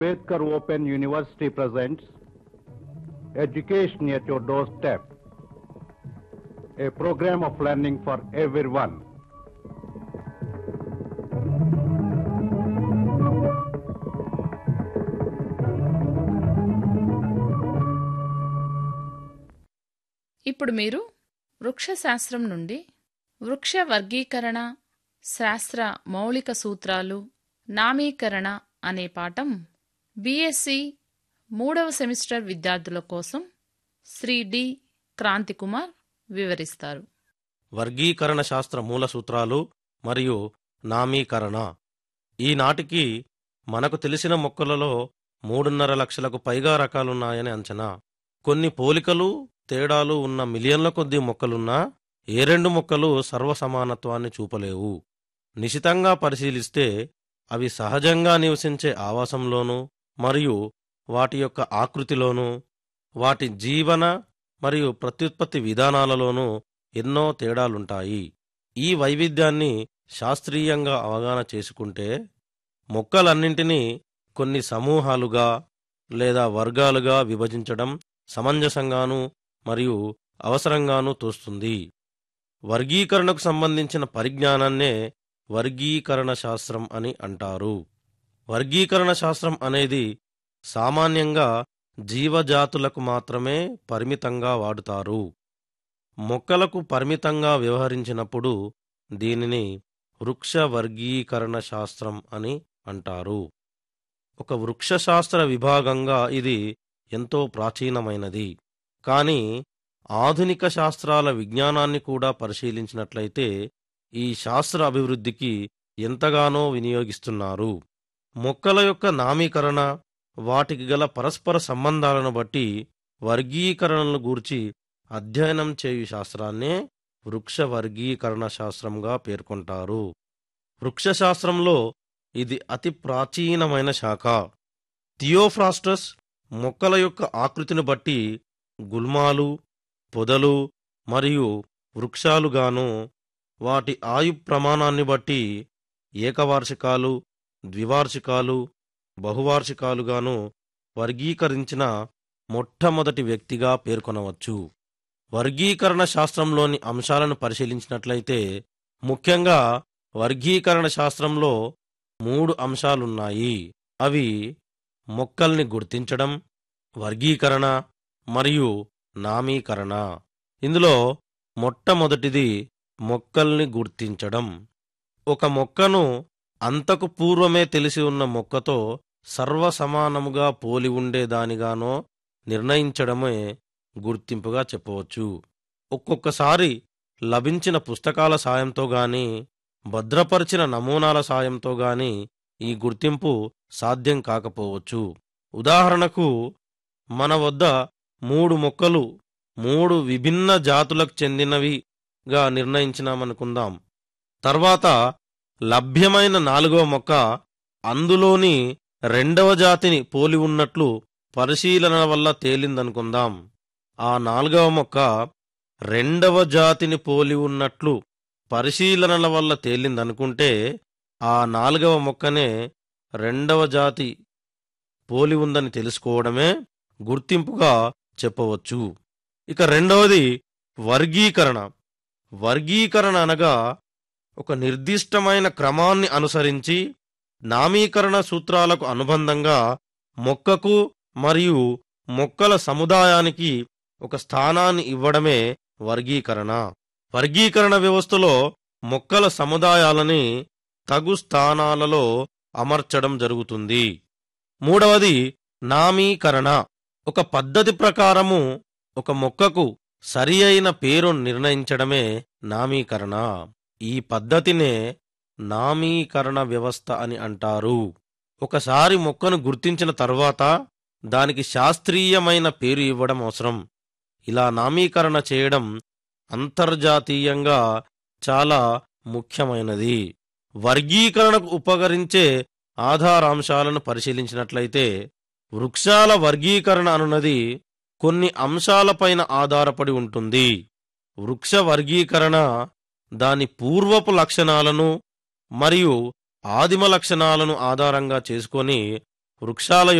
Ambedkar Open University presents Education at Your Doorstep, a program of learning for everyone. ఇప్పుడు మీరు వృక్షశాస్త్రం నుండి వృక్ష వర్గీకరణ శాస్త్ర మౌలిక సూత్రాలు నామీకరణ అనే పాఠం బీఎస్సీ మూడవ సెమిస్టర్ విద్యార్థుల కోసం శ్రీ డి క్రాంతికుమార్ వివరిస్తారు వర్గీకరణ శాస్త్ర మూల సూత్రాలు మరియు నామీకరణ ఈనాటికి మనకు తెలిసిన మొక్కలలో మూడున్నర లక్షలకు పైగా రకాలున్నాయని అంచనా కొన్ని పోలికలు తేడాలు ఉన్న మిలియన్ల కొద్దీ మొక్కలున్నా ఏ రెండు మొక్కలు సర్వసమానత్వాన్ని చూపలేవు నిశితంగా పరిశీలిస్తే అవి సహజంగా నివసించే ఆవాసంలోనూ మరియు వాటి యొక్క ఆకృతిలోనూ వాటి జీవన మరియు ప్రత్యుత్పత్తి విధానాలలోనూ ఎన్నో తేడాలుంటాయి ఈ వైవిధ్యాన్ని శాస్త్రీయంగా అవగాహన చేసుకుంటే మొక్కలన్నింటినీ కొన్ని సమూహాలుగా లేదా వర్గాలుగా విభజించడం సమంజసంగానూ మరియు అవసరంగానూ తోస్తుంది వర్గీకరణకు సంబంధించిన పరిజ్ఞానాన్నే వర్గీకరణ శాస్త్రం అని అంటారు వర్గీకరణ శాస్త్రం అనేది సామాన్యంగా జీవజాతులకు మాత్రమే పరిమితంగా వాడుతారు మొక్కలకు పరిమితంగా వ్యవహరించినప్పుడు దీనిని వృక్ష వర్గీకరణ శాస్త్రం అని అంటారు ఒక వృక్షశాస్త్ర విభాగంగా ఇది ఎంతో ప్రాచీనమైనది కానీ ఆధునిక శాస్త్రాల విజ్ఞానాన్ని కూడా పరిశీలించినట్లయితే ఈ శాస్త్ర అభివృద్ధికి ఎంతగానో వినియోగిస్తున్నారు మొక్కల యొక్క నామీకరణ వాటికి గల పరస్పర సంబంధాలను బట్టి వర్గీకరణలను గూర్చి అధ్యయనం చేయు శాస్త్రాన్నే వృక్ష వర్గీకరణ శాస్త్రంగా పేర్కొంటారు వృక్షశాస్త్రంలో ఇది అతి ప్రాచీనమైన శాఖ థియోఫ్రాస్టస్ మొక్కల యొక్క ఆకృతిని బట్టి గుల్మాలు పొదలు మరియు వృక్షాలుగాను వాటి ఆయు ప్రమాణాన్ని బట్టి ఏకవార్షికాలు ద్వివార్షికాలు బహువార్షికాలుగాను వర్గీకరించిన మొట్టమొదటి వ్యక్తిగా పేర్కొనవచ్చు వర్గీకరణ శాస్త్రంలోని అంశాలను పరిశీలించినట్లయితే ముఖ్యంగా వర్గీకరణ శాస్త్రంలో మూడు అంశాలున్నాయి అవి మొక్కల్ని గుర్తించడం వర్గీకరణ మరియు నామీకరణ ఇందులో మొట్టమొదటిది మొక్కల్ని గుర్తించడం ఒక మొక్కను అంతకు పూర్వమే తెలిసి ఉన్న మొక్కతో సర్వసమానముగా పోలి ఉండేదానిగానో నిర్ణయించడమే గుర్తింపుగా చెప్పవచ్చు ఒక్కొక్కసారి లభించిన పుస్తకాల సాయంతో గాని భద్రపరిచిన నమూనాల సాయంతో గాని ఈ గుర్తింపు సాధ్యం కాకపోవచ్చు ఉదాహరణకు మన వద్ద మూడు మొక్కలు మూడు విభిన్న జాతులకు చెందినవిగా నిర్ణయించినామనుకుందాం తర్వాత లభ్యమైన నాలుగవ మొక్క అందులోని రెండవ జాతిని పోలి ఉన్నట్లు పరిశీలన వల్ల తేలిందనుకుందాం ఆ నాలుగవ మొక్క రెండవ జాతిని పోలి ఉన్నట్లు పరిశీలనల వల్ల తేలిందనుకుంటే ఆ నాలుగవ మొక్కనే రెండవ జాతి పోలి ఉందని తెలుసుకోవడమే గుర్తింపుగా చెప్పవచ్చు ఇక రెండవది వర్గీకరణ వర్గీకరణ అనగా ఒక నిర్దిష్టమైన క్రమాన్ని అనుసరించి నామీకరణ సూత్రాలకు అనుబంధంగా మొక్కకు మరియు మొక్కల సముదాయానికి ఒక స్థానాన్ని ఇవ్వడమే వర్గీకరణ వర్గీకరణ వ్యవస్థలో మొక్కల సముదాయాలని తగు స్థానాలలో అమర్చడం జరుగుతుంది మూడవది నామీకరణ ఒక పద్ధతి ప్రకారము ఒక మొక్కకు సరి అయిన పేరు నిర్ణయించడమే నామీకరణ ఈ పద్ధతినే నామీకరణ వ్యవస్థ అని అంటారు ఒకసారి మొక్కను గుర్తించిన తర్వాత దానికి శాస్త్రీయమైన పేరు ఇవ్వడం అవసరం ఇలా నామీకరణ చేయడం అంతర్జాతీయంగా చాలా ముఖ్యమైనది వర్గీకరణకు ఉపకరించే ఆధారాంశాలను పరిశీలించినట్లయితే వృక్షాల వర్గీకరణ అనున్నది కొన్ని అంశాలపైన ఆధారపడి ఉంటుంది వృక్ష వర్గీకరణ దాని పూర్వపు లక్షణాలను మరియు ఆదిమ లక్షణాలను ఆధారంగా చేసుకొని వృక్షాల